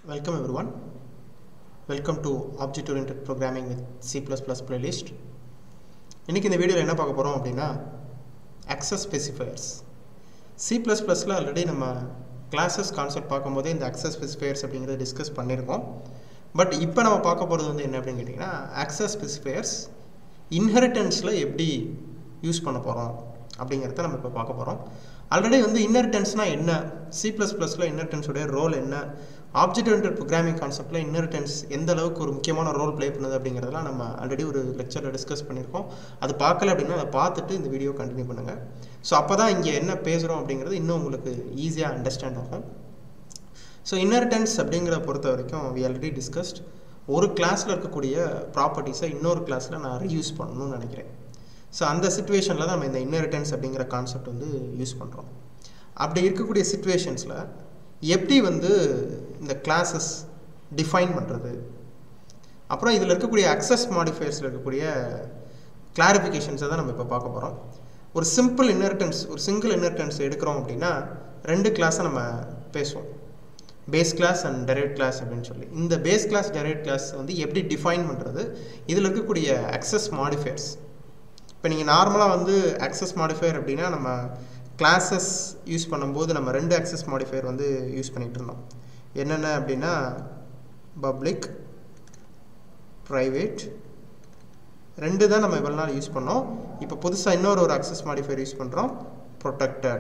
Welcome everyone. Welcome to Object Oriented Programming with C++ playlist. இன்னைக்கு இந்த வீடியோவில் என்ன பார்க்க போகிறோம் அப்படின்னா access specifiers. C++ ல ஆல்ரெடி நம்ம கிளாஸஸ் கான்செப்ட் பார்க்கும்போதே இந்த access specifiers அப்படிங்கிறத டிஸ்கஸ் பண்ணியிருக்கோம் பட் இப்போ நம்ம பார்க்க போகிறது வந்து என்ன அப்படின்னு கேட்டிங்கன்னா access specifiers இன்ஹெரிட்டன்ஸில் எப்படி யூஸ் பண்ண போகிறோம் அப்படிங்கிறத நம்ம இப்போ பார்க்க போகிறோம் ஆல்ரெடி வந்து இன்னரிட்டன்ஸ்னால் என்ன சி ப்ளஸ் ப்ளஸில் இன்னரிட்டன்ஸுடைய ரோல் என்ன ஆப்ஜெக்ட் ஓரியன்டட் ப்ரோக்ராமிங் கான்செப்ட்டில் இன்னரிட்டன்ஸ் எந்த அளவுக்கு ஒரு முக்கியமான ரோல் ப்ளே பண்ணுது அப்படிங்கிறதெல்லாம் நம்ம ஆல்ரெடி ஒரு லெக்சரில் டிஸ்கஸ் பண்ணியிருக்கோம் அது பார்க்கல அப்படின்னா அதை பார்த்துட்டு இந்த வீடியோ கண்டினியூ பண்ணுங்கள் ஸோ அப்போ தான் இங்கே என்ன பேசுகிறோம் அப்படிங்கிறது இன்னும் உங்களுக்கு ஈஸியாக அண்டர்ஸ்டாண்ட் ஆகும் ஸோ இன்னரிட்டன்ஸ் அப்படிங்கிற பொறுத்த வரைக்கும் வி ஆல்ரெடி டிஸ்கஸ்ட் ஒரு கிளாஸில் இருக்கக்கூடிய ப்ராப்பர்ட்டிஸை இன்னொரு கிளாஸில் நான் ரீயூஸ் பண்ணணும்னு நினைக்கிறேன் ஸோ அந்த சுச்சுவேஷனில் தான் நம்ம இந்த இன்னரிட்டன்ஸ் அப்படிங்கிற கான்செப்ட் வந்து யூஸ் பண்ணுறோம் அப்படி இருக்கக்கூடிய சுச்சுவேஷன்ஸில் எப்படி வந்து இந்த கிளாஸஸ் டிஃபைன் பண்ணுறது அப்புறம் இதில் இருக்கக்கூடிய அக்சஸ் மாடிஃபயர்ஸில் இருக்கக்கூடிய கிளாரிஃபிகேஷன்ஸை தான் நம்ம இப்போ பார்க்க போகிறோம் ஒரு சிம்பிள் இன்னரிட்டன்ஸ் ஒரு சிங்கிள் இன்னரிட்டன்ஸ் எடுக்கிறோம் அப்படின்னா ரெண்டு கிளாஸை நம்ம பேசுவோம் base class and derive class அப்படின்னு சொல்லி இந்த பேஸ் கிளாஸ் டெரைவ் கிளாஸ் வந்து எப்படி டிஃபைன் பண்ணுறது இதில் இருக்கக்கூடிய அக்சஸ் மாடிஃபயர்ஸ் இப்போ நீங்கள் நார்மலாக வந்து அக்சஸ் மாடிஃபயர் அப்படின்னா நம்ம கிளாஸஸ் யூஸ் பண்ணும்போது நம்ம ரெண்டு அக்சஸ் மாடிஃபயர் வந்து யூஸ் பண்ணிகிட்டு இருந்தோம் என்னென்ன அப்படின்னா பப்ளிக் ப்ரைவேட் ரெண்டு தான் நம்ம இவ்வளோ நாள் யூஸ் பண்ணோம் இப்போ புதுசாக இன்னொரு ஒரு அக்சஸ் மாடிஃபயர் யூஸ் பண்ணுறோம் ப்ரொடெக்டட்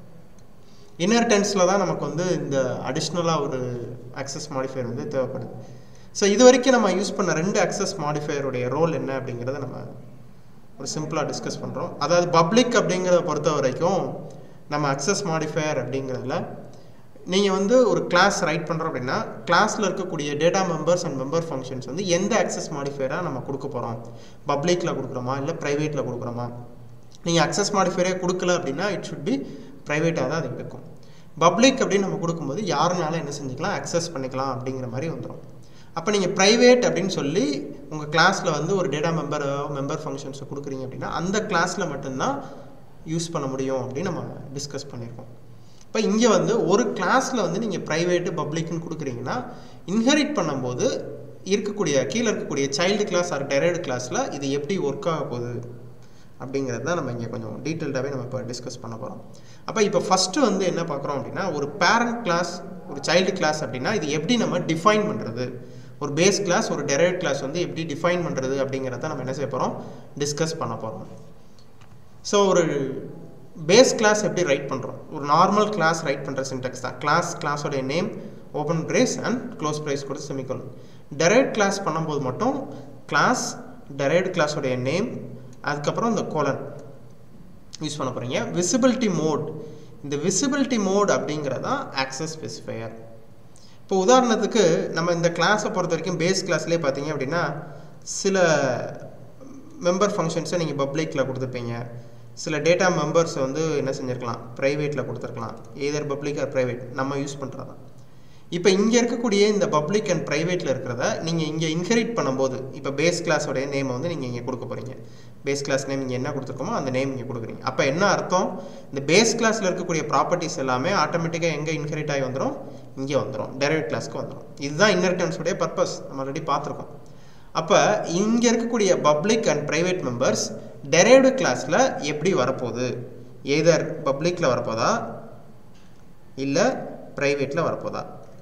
இன்னர் டென்ஸில் தான் நமக்கு வந்து இந்த அடிஷ்னலாக ஒரு அக்சஸ் மாடிஃபயர் வந்து தேவைப்படுது ஸோ இது வரைக்கும் நம்ம யூஸ் பண்ண ரெண்டு அக்சஸ் மாடிஃபயருடைய ரோல் என்ன அப்படிங்கிறத நம்ம ஒரு சிம்பிளாக டிஸ்கஸ் பண்ணுறோம் அதாவது பப்ளிக் அப்படிங்கிறத பொறுத்த வரைக்கும் நம்ம அக்சஸ் மாடிஃபயர் அப்படிங்கிறதுல நீங்கள் வந்து ஒரு கிளாஸ் ரைட் பண்ணுறோம் அப்படின்னா கிளாஸில் இருக்கக்கூடிய data members and member functions வந்து எந்த அக்சஸ் மாடிஃபயராக நம்ம கொடுக்க போகிறோம் பப்ளிக்கில் கொடுக்குறோமா இல்லை ப்ரைவேட்டில் கொடுக்குறோமா நீங்கள் அக்சஸ் மாடிஃபயரே கொடுக்கல அப்படின்னா இட் ஷுட் பி ப்ரைவேட்டாக தான் அது இருக்கும் பப்ளிக் அப்படின்னு நம்ம கொடுக்கும்போது யாருனால என்ன செஞ்சுக்கலாம் அக்சஸ் பண்ணிக்கலாம் அப்படிங்கிற மாதிரி வந்துடும் அப்போ நீங்கள் ப்ரைவேட் அப்படின்னு சொல்லி உங்கள் கிளாஸில் வந்து ஒரு டேட்டா மெம்பர் மெம்பர் ஃபங்க்ஷன்ஸை கொடுக்குறீங்க அப்படின்னா அந்த கிளாஸில் மட்டும்தான் யூஸ் பண்ண முடியும் அப்படின்னு நம்ம டிஸ்கஸ் பண்ணியிருக்கோம் இப்போ இங்கே வந்து ஒரு கிளாஸில் வந்து நீங்கள் ப்ரைவேட்டு பப்ளிக்னு கொடுக்குறீங்கன்னா இன்ஹெரிட் பண்ணும்போது இருக்கக்கூடிய கீழே இருக்கக்கூடிய சைல்டு கிளாஸ் ஆர் டெரைவ்டு கிளாஸில் இது எப்படி ஒர்க் ஆக போகுது அப்படிங்கிறது தான் நம்ம இங்கே கொஞ்சம் டீட்டெயில்டாகவே நம்ம இப்போ டிஸ்கஸ் பண்ண போகிறோம் அப்போ இப்போ ஃபஸ்ட்டு வந்து என்ன பார்க்குறோம் அப்படின்னா ஒரு பேரண்ட் கிளாஸ் ஒரு சைல்டு கிளாஸ் அப்படின்னா இது எப்படி நம்ம டிஃபைன் பண்ணுறது ஒரு பேஸ் கிளாஸ் ஒரு டெரைவ் கிளாஸ் வந்து எப்படி டிஃபைன் பண்ணுறது அப்படிங்கிறத நம்ம என்ன செய்ய போகிறோம் டிஸ்கஸ் பண்ண போகிறோம் ஸோ ஒரு பேஸ் கிளாஸ் எப்படி ரைட் பண்ணுறோம் ஒரு நார்மல் கிளாஸ் ரைட் பண்ணுற சின்டெக்ஸ் தான் கிளாஸ் கிளாஸோடைய name open brace and close brace கூட செமிக்கல் டெரைவ் கிளாஸ் பண்ணும்போது மட்டும் கிளாஸ் டெரைவ்டு கிளாஸோடைய நேம் அதுக்கப்புறம் இந்த கோலன் யூஸ் பண்ண போகிறீங்க விசிபிலிட்டி மோட் இந்த விசிபிலிட்டி மோட் அப்படிங்கிறதான் ஆக்சஸ் ஸ்பெசிஃபையர் இப்போ உதாரணத்துக்கு நம்ம இந்த கிளாஸை பொறுத்த வரைக்கும் பேஸ் கிளாஸ்லேயே பார்த்தீங்க அப்படின்னா சில மெம்பர் ஃபங்க்ஷன்ஸை நீங்கள் பப்ளிக்கில் கொடுத்துருப்பீங்க சில டேட்டா மெம்பர்ஸை வந்து என்ன செஞ்சுருக்கலாம் ப்ரைவேட்டில் கொடுத்துருக்கலாம் எதர் பப்ளிக் ஆர் ப்ரைவேட் நம்ம யூஸ் பண்ணுறது தான் இப்போ இங்கே இருக்கக்கூடிய இந்த பப்ளிக் அண்ட் ப்ரைவேட்டில் இருக்கிறத நீங்கள் இங்கே இன்ஹெரிட் பண்ணும்போது இப்போ பேஸ் கிளாஸோடைய நேமை வந்து நீங்கள் இங்கே கொடுக்க போகிறீங்க பேஸ் கிளாஸ் நேம் இங்கே என்ன கொடுத்துருக்கோமோ அந்த நேம் இங்கே கொடுக்குறீங்க அப்போ என்ன அர்த்தம் இந்த பேஸ் கிளாஸில் இருக்கக்கூடிய ப்ராப்பர்ட்டிஸ் எல்லாமே ஆட்டோமேட்டிக்காக எங்கே இன்ஹெரிட் ஆகி வந்துடும் இங்கே வந்துடும் டெரைவ் கிளாஸ்க்கு வந்துடும் இதுதான் இன்னரிட்டன்ஸுடைய பர்பஸ் நம்ம ஆல்ரெடி பார்த்துருக்கோம் அப்போ இங்கே இருக்கக்கூடிய public and private members derived கிளாஸில் எப்படி வரப்போகுது எதர் பப்ளிக்கில் வரப்போதா இல்லை ப்ரைவேட்டில் வரப்போதா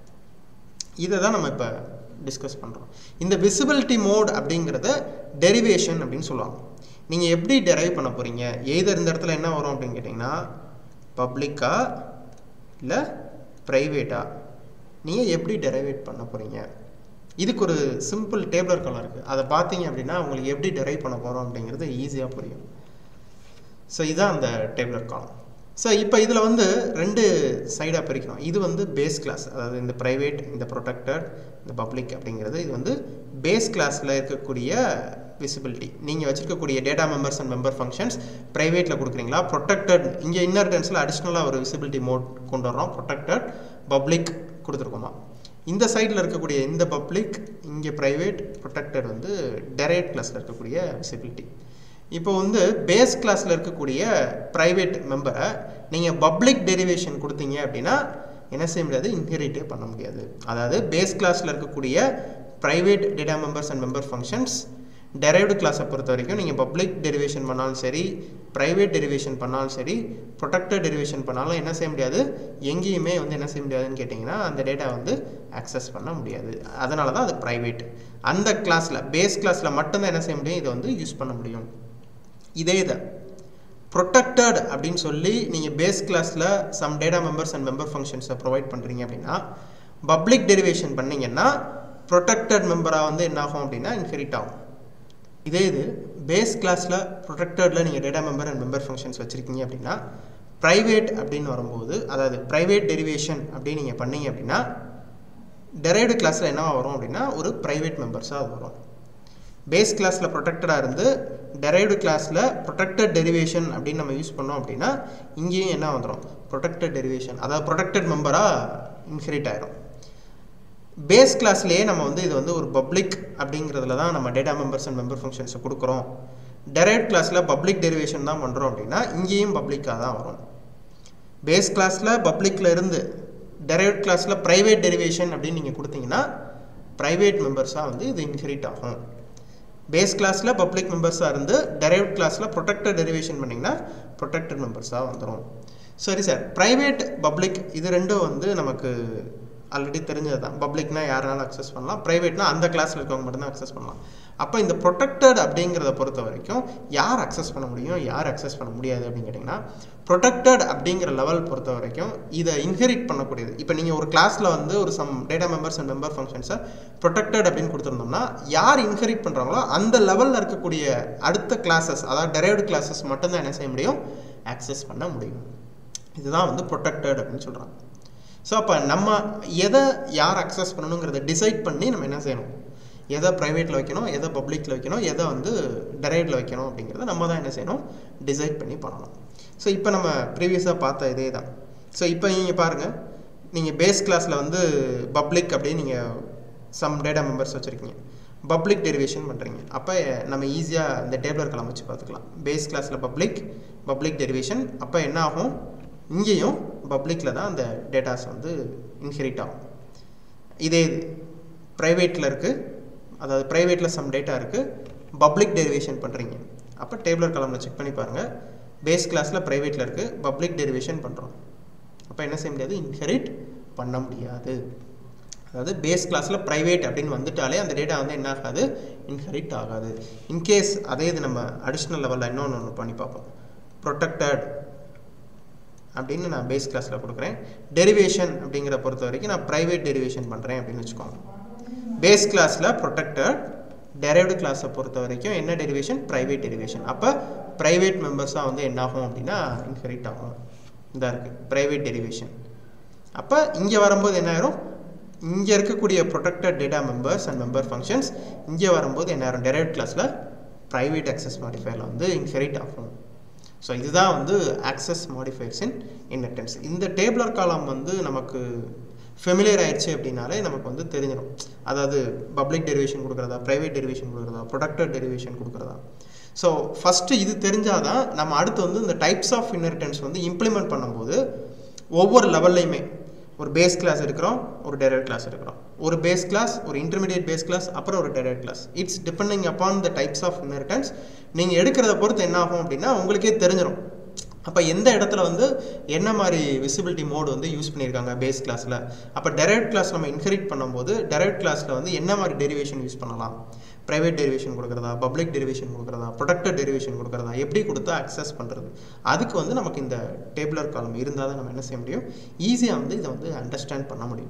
இதை தான் நம்ம இப்போ டிஸ்கஸ் பண்ணுறோம் இந்த விசிபிலிட்டி மோட் அப்படிங்கிறத டெரிவேஷன் அப்படின்னு சொல்லுவாங்க நீங்கள் எப்படி டெரைவ் பண்ண போகிறீங்க எய்தர் இந்த இடத்துல என்ன வரும் அப்படின்னு கேட்டிங்கன்னா பப்ளிக்கா இல்லை ப்ரைவேட்டா நீங்கள் எப்படி டெரைவேட் பண்ண போகிறீங்க இதுக்கு ஒரு சிம்பிள் டேபிளர் காலம் இருக்குது அதை பார்த்தீங்க அப்படின்னா உங்களுக்கு எப்படி டெரைவ் பண்ண போகிறோம் அப்படிங்கிறது ஈஸியாக புரியும் ஸோ இதுதான் அந்த டேபிளர் காலம் ஸோ இப்போ இதில் வந்து ரெண்டு சைடாக பிரிக்கிறோம் இது வந்து பேஸ் கிளாஸ் அதாவது இந்த ப்ரைவேட் இந்த ப்ரொடெக்டட் இந்த பப்ளிக் அப்படிங்கிறது இது வந்து பேஸ் கிளாஸில் இருக்கக்கூடிய விசிபிலிட்டி நீங்கள் வச்சுருக்கக்கூடிய data members and member functions ப்ரைவேட்டில் கொடுக்குறீங்களா ப்ரொடெக்டட் இங்கே இன்னர் டென்ஸில் அடிஷ்னலாக ஒரு விசிபிலிட்டி மோட் கொண்டு வரோம் ப்ரொடெக்டட் பப்ளிக் கொடுத்துருக்கோமா இந்த சைடில் இருக்கக்கூடிய இந்த பப்ளிக் இங்கே ப்ரைவேட் ப்ரொடெக்டட் வந்து டெரைட் கிளாஸில் இருக்கக்கூடிய விசிபிலிட்டி இப்போ வந்து பேஸ் கிளாஸில் இருக்கக்கூடிய ப்ரைவேட் மெம்பரை நீங்கள் பப்ளிக் டெரிவேஷன் கொடுத்தீங்க அப்படின்னா என்ன செய்ய முடியாது இன்ஹெரிட்டே பண்ண முடியாது அதாவது பேஸ் கிளாஸில் இருக்கக்கூடிய private data members and member functions derived கிளாஸை பொறுத்த வரைக்கும் நீங்கள் பப்ளிக் டெரிவேஷன் பண்ணாலும் சரி ப்ரைவேட் டெரிவேஷன் பண்ணாலும் சரி ப்ரொடெக்டட் டெரிவேஷன் பண்ணாலும் என்ன செய்ய முடியாது எங்கேயுமே வந்து என்ன செய்ய முடியாதுன்னு கேட்டிங்கன்னா அந்த டேட்டா வந்து ஆக்சஸ் பண்ண முடியாது அதனால தான் அது ப்ரைவேட் அந்த கிளாஸில் பேஸ் கிளாஸில் மட்டும்தான் என்ன செய்ய முடியும் இதை வந்து யூஸ் பண்ண முடியும் இதே இதை ப்ரொடெக்டட் அப்படின்னு சொல்லி நீங்கள் பேஸ் கிளாஸில் some data members and member ஃபங்க்ஷன்ஸை ப்ரொவைட் பண்ணுறீங்க அப்படின்னா பப்ளிக் டெரிவேஷன் பண்ணீங்கன்னா ப்ரொடெக்டட் மெம்பராக வந்து என்ன ஆகும் அப்படின்னா இன்ஹெரிட் ஆகும் இதே இது பேஸ் கிளாஸில் ப்ரொடெக்டடில் நீங்கள் data member and member functions வச்சுருக்கீங்க அப்படின்னா ப்ரைவேட் அப்படின்னு வரும்போது அதாவது ப்ரைவேட் டெரிவேஷன் அப்படின்னு நீங்கள் பண்ணீங்க அப்படின்னா டெரைவ்டு கிளாஸில் என்னவா வரும் அப்படின்னா ஒரு ப்ரைவேட் மெம்பர்ஸாக அது வரும் பேஸ் கிளாஸில் ப்ரொடெக்டடாக இருந்து டெரைவ்டு கிளாஸில் ப்ரொடெக்டட் டெரிவேஷன் அப்படின்னு நம்ம யூஸ் பண்ணோம் அப்படின்னா இங்கேயும் என்ன வந்துடும் ப்ரொடெக்டட் டெரிவேஷன் அதாவது ப்ரொடெக்டட் மெம்பராக இன்ஹெரிட் ஆயிரும் பேஸ் கிளாஸ்லேயே நம்ம வந்து இது வந்து ஒரு பப்ளிக் அப்படிங்கிறதுல தான் நம்ம டேட்டா மெம்பர்ஸ் அண்ட் மெம்பர் ஃபங்க்ஷன்ஸை கொடுக்குறோம் டெரைவ்ட் கிளாஸில் பப்ளிக் டெரிவேஷன் தான் பண்ணுறோம் அப்படின்னா இங்கேயும் பப்ளிக்காக தான் வரும் பேஸ் கிளாஸில் பப்ளிக்கில் இருந்து டெரைவ்ட் கிளாஸில் ப்ரைவேட் டெரிவேஷன் அப்படின்னு நீங்கள் கொடுத்தீங்கன்னா ப்ரைவேட் மெம்பர்ஸாக வந்து இது இன்ஹெரிட் ஆகும் பேஸ் கிளாஸில் பப்ளிக் மெம்பர்ஸாக இருந்து டெரைவ்ட் கிளாஸில் ப்ரொடெக்டட் டெரிவேஷன் பண்ணிங்கன்னா ப்ரொடெக்டட் மெம்பர்ஸாக வந்துடும் சரி சார் ப்ரைவேட் பப்ளிக் இது ரெண்டும் வந்து நமக்கு ஆல்ரெடி தெரிஞ்சது தான் பப்ளிக்னா யாருனாலும் அக்சஸ் பண்ணலாம் ப்ரைவேட்னா அந்த கிளாஸில் இருக்கவங்க மட்டும்தான் அக்சஸ் பண்ணலாம் அப்போ இந்த ப்ரொடெக்டட் அப்படிங்கிறத பொறுத்த வரைக்கும் யார் அக்சஸ் பண்ண முடியும் யார் அக்சஸ் பண்ண முடியாது அப்படின்னு கேட்டிங்கன்னா ப்ரொடெக்டட் அப்படிங்கிற லெவல் பொறுத்த வரைக்கும் இதை இன்ஹெரிட் பண்ணக்கூடியது இப்போ நீங்கள் ஒரு கிளாஸில் வந்து ஒரு some data members and member ஃபங்க்ஷன்ஸை ப்ரொடெக்டட் அப்படின்னு கொடுத்துருந்தோம்னா யார் இன்ஹெரிட் பண்ணுறாங்களோ அந்த லெவலில் இருக்கக்கூடிய அடுத்த கிளாஸஸ் அதாவது டெரைவ்டு கிளாஸஸ் மட்டும்தான் என்ன செய்ய முடியும் ஆக்சஸ் பண்ண முடியும் இதுதான் வந்து ப்ரொடெக்டட் அப்படின்னு சொல்கிறாங்க ஸோ அப்போ நம்ம எதை யார் அக்சஸ் பண்ணணுங்கிறத டிசைட் பண்ணி நம்ம என்ன செய்யணும் எதை ப்ரைவேட்டில் வைக்கணும் எதை பப்ளிக்கில் வைக்கணும் எதை வந்து டெரைவ்டில் வைக்கணும் அப்படிங்கிறத நம்ம தான் என்ன செய்யணும் டிசைட் பண்ணி பண்ணணும் ஸோ இப்போ நம்ம ப்ரீவியஸாக பார்த்த இதே தான் ஸோ இப்போ நீங்கள் பாருங்கள் நீங்கள் பேஸ் கிளாஸில் வந்து பப்ளிக் அப்படின்னு நீங்கள் சம் டேட்டா மெம்பர்ஸ் வச்சுருக்கீங்க பப்ளிக் டெரிவேஷன் பண்ணுறீங்க அப்போ நம்ம ஈஸியாக இந்த டேபிளர் கலம் வச்சு பார்த்துக்கலாம் பேஸ் கிளாஸில் பப்ளிக் பப்ளிக் டெரிவேஷன் அப்போ என்ன ஆகும் இங்கேயும் பப்ளிக்கில் தான் அந்த டேட்டாஸ் வந்து இன்ஹெரிட் ஆகும் இதே இது ப்ரைவேட்டில் இருக்குது அதாவது ப்ரைவேட்டில் சம் டேட்டா இருக்குது பப்ளிக் டெரிவேஷன் பண்ணுறீங்க அப்போ டேபிளர் கலமில் செக் பண்ணி பாருங்கள் பேஸ் கிளாஸில் ப்ரைவேட்டில் இருக்குது பப்ளிக் டெரிவேஷன் பண்ணுறோம் அப்போ என்ன செய்ய முடியாது இன்ஹெரிட் பண்ண முடியாது அதாவது பேஸ் கிளாஸில் ப்ரைவேட் அப்படின்னு வந்துட்டாலே அந்த டேட்டா வந்து என்ன ஆகாது இன்ஹெரிட் ஆகாது இன்கேஸ் அதே இது நம்ம அடிஷ்னல் லெவலில் இன்னொன்று ஒன்று பண்ணி பார்ப்போம் ப்ரொடெக்டட் அப்படின்னு நான் பேஸ் கிளாஸில் கொடுக்குறேன் டெரிவேஷன் அப்படிங்கிற பொறுத்த வரைக்கும் நான் ப்ரைவேட் டெரிவேஷன் பண்ணுறேன் அப்படின்னு வச்சுக்கோங்க பேஸ் கிளாஸில் ப்ரொடெக்டட் டெரைவ்டு கிளாஸை பொறுத்த வரைக்கும் என்ன டெரிவேஷன் ப்ரைவேட் டெரிவேஷன் அப்போ ப்ரைவேட் மெம்பர்ஸாக வந்து என்ன ஆகும் அப்படின்னா இன்ஹெரிட் ஆகும் இதாக இருக்குது ப்ரைவேட் டெரிவேஷன் அப்போ இங்கே வரும்போது என்ன ஆயிரும் இங்கே இருக்கக்கூடிய protected data members and member functions இங்கே வரும்போது என்ன ஆயிரும் டெரைவ்ட் கிளாஸில் ப்ரைவேட் அக்சஸ் மாடிஃபையரில் வந்து இன்ஹெரிட் ஆகும் ஸோ இதுதான் வந்து ஆக்சஸ் மாடிஃபையர்ஸ் இன் இன்ஹெரிட்டன்ஸ் இந்த டேபிளர் காலம் வந்து நமக்கு ஃபெமிலியர் ஆயிடுச்சு அப்படின்னாலே நமக்கு வந்து தெரிஞ்சிடும் அதாவது பப்ளிக் டெரிவேஷன் கொடுக்குறதா ப்ரைவேட் டெரிவேஷன் கொடுக்குறதா ப்ரொடக்டட் டெரிவேஷன் கொடுக்குறதா ஸோ ஃபஸ்ட்டு இது தெரிஞ்சாதான் நம்ம அடுத்து வந்து இந்த டைப்ஸ் ஆஃப் இன்ஹெரிட்டன்ஸ் வந்து இம்ப்ளிமெண்ட் பண்ணும்போது ஒவ்வொரு லெவல்லையுமே ஒரு பேஸ் கிளாஸ் இருக்கிறோம் ஒரு டெரைவ் கிளாஸ் இருக்கிறோம் ஒரு பேஸ் கிளாஸ் ஒரு இன்டர்மீடியட் பேஸ் கிளாஸ் அப்புறம் ஒரு derive class it's depending upon the types of inheritance நீங்கள் எடுக்கிறத பொறுத்து என்ன ஆகும் அப்படின்னா உங்களுக்கே தெரிஞ்சிடும் அப்போ எந்த இடத்துல வந்து என்ன மாதிரி விசிபிலிட்டி மோடு வந்து யூஸ் பண்ணியிருக்காங்க பேஸ் கிளாஸில் அப்போ டெரைவ் கிளாஸ் நம்ம இன்ஹெரிட் பண்ணும்போது டெரைவ் கிளாஸில் வந்து என்ன மாதிரி டெரிவேஷன் யூஸ் பண்ணலாம் ப்ரைவேட் டெரிவேஷன் கொடுக்குறதா பப்ளிக் டெரிவேஷன் கொடுக்குறதா ப்ரொடக்டட் டெரிவேஷன் கொடுக்குறதா எப்படி கொடுத்தா அக்சஸ் பண்ணுறது அதுக்கு வந்து நமக்கு இந்த டேபிளர் காலம் இருந்தால் தான் நம்ம என்ன செய்ய முடியும் ஈஸியாக வந்து இதை வந்து அண்டர்ஸ்டாண்ட் பண்ண முடியும்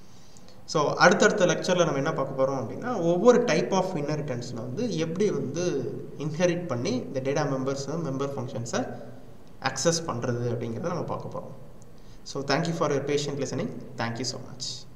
ஸோ அடுத்தடுத்த லெக்சரில் நம்ம என்ன பார்க்க போகிறோம் அப்படின்னா ஒவ்வொரு டைப் ஆஃப் இன்ஹெரிட்டன்ஸில் வந்து எப்படி வந்து இன்ஹெரிட் பண்ணி இந்த டேட்டா மெம்பர்ஸை மெம்பர் ஃபங்க்ஷன்ஸை அக்சஸ் பண்ணுறது அப்படிங்கிறத நம்ம பார்க்க போகிறோம் so thank you for your patient listening thank you so much